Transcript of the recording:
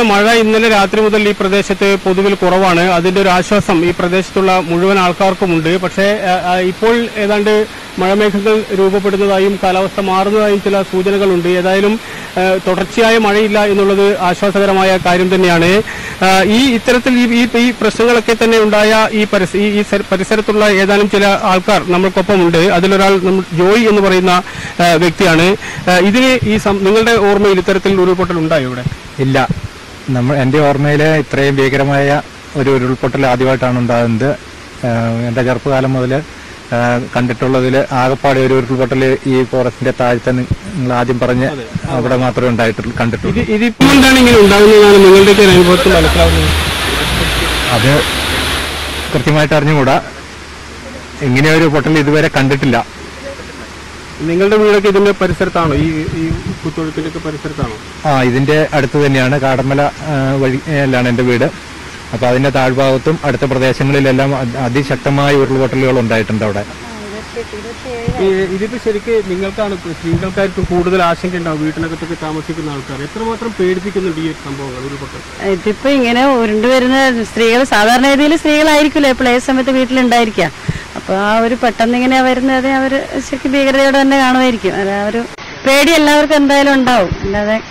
മഴ ഇന്നലെ രാത്രി മുതൽ ഈ പ്രദേശത്ത് പൊതുവിൽ കുറവാണ് അതിന്റെ ഒരു ആശ്വാസം ഈ പ്രദേശത്തുള്ള മുഴുവൻ ആൾക്കാർക്കുമുണ്ട് പക്ഷേ ആ, ആ, ഇപ്പോൾ ഏതാണ്ട് മഴമേഘങ്ങൾ രൂപപ്പെടുന്നതായും കാലാവസ്ഥ മാറുന്നതായും ചില സൂചനകളുണ്ട് ഏതായാലും ആ, തുടർച്ചയായ മഴയില്ല എന്നുള്ളത് ആശ്വാസകരമായ കാര്യം തന്നെയാണ് ആ, ഈ ഇത്തരത്തിൽ ഈ ഈ- ഈ പ്രശ്നങ്ങളൊക്കെ തന്നെ ഉണ്ടായ ഈ പരിസ- ഈ ഈ സ- പരിസരത്തുള്ള ഏതാനും ചില ആൾക്കാർ നമ്മൾക്കൊപ്പമുണ്ട് അതിലൊരാൾ നമ്മൾ ജോയി എന്ന് പറയുന്ന ആ, വ്യക്തിയാണ് ആ, ഇതിന് ഈ സം- നിങ്ങളുടെ ഓർമ്മയിൽ ഇത്തരത്തിൽ ഉരുൾപൊട്ടൽ ഉണ്ടായോ ഇവിടെ ഇല്ല നമ്മൾ എൻ്റെ ഓർമ്മയിൽ ഇത്രയും ഭീകരമായ ഒരു ഉരുൾപൊട്ടൽ ആദ്യമായിട്ടാണ് ഉണ്ടാകുന്നത് ആഹ് എൻ്റെ ചെറുപ്പകാലം മുതൽ കണ്ടിട്ടുള്ളതിൽ ആകപ്പാടെ ഒരു ഉരുൾപൊട്ടൽ ഈ ഫോറസ്റ്റിന്റെ താഴത്തെ നിങ്ങൾ ആദ്യം പറഞ്ഞ് അവിടെ മാത്രമേ ഉണ്ടായിട്ടുള്ളൂ കണ്ടിട്ടുള്ളൂ ഇത് ഇതിപ്പോൾ എന്താണ് ഇങ്ങനെ ഉണ്ടാകുന്നതാണ് നിങ്ങളുടെ ഒരു അനുഭവത്തിൽ മനസ്സിലാവുന്നത് അത് കൃത്യമായിട്ട് അറിഞ്ഞുകൂടാ ഇങ്ങനെ ഒരു പൊട്ടൽ ഇതുവരെ കണ്ടിട്ടില്ല നിങ്ങളുടെ വീടൊക്കെ ഇതിന്റെ പരിസരത്താണോ ഈ ഈ കുത്തൊഴുക്കിന്റെ ഒക്കെ പരിസരത്താണോ ആ ഇതിന്റെ അടുത്ത് തന്നെയാണ് കാടമല ആ, വഴിയിലാണ് എൻ്റെ വീട് അപ്പൊ അതിന്റെ താഴ്ഭാഗത്തും അടുത്ത പ്രദേശങ്ങളിലെല്ലാം അതി- അതിശക്തമായ ഉരുൾപൊട്ടലുകൾ ഉണ്ടായിട്ടുണ്ട് അവിടെ ഈ ഇതിപ്പോ ശരിക്ക് നിങ്ങൾക്കാണ് ഇപ്പൊ സ്ത്രീകൾക്കായിരിക്കും കൂടുതൽ ആശങ്ക ഉണ്ടാവും വീട്ടിനകത്തൊക്കെ താമസിക്കുന്ന ആൾക്കാർ എത്രമാത്രം പേടിപ്പിക്കുന്നുണ്ട് ഈ സംഭവങ്ങൾ ഉരുൾപൊട്ടൽ ഇതിപ്പോ ഇങ്ങനെ ഉരുണ്ടു വരുന്ന സ്ത്രീകൾ സാധാരണ രീതിയിൽ സ്ത്രീകളായിരിക്കില്ല എപ്പോഴും ഏത് സമയത്ത് വീട്ടിലുണ്ടായിരിക്കുക അപ്പൊ ആ ഒരു പെട്ടെന്ന് ഇങ്ങനെ വരുന്നത് അവർ ശരിക്കും ഭീകരതയോടെ തന്നെ കാണുമായിരിക്കും അല്ല ആ ഒരു പേടി എല്ലാവർക്കും എന്തായാലും ഉണ്ടാവും അല്ലാതെ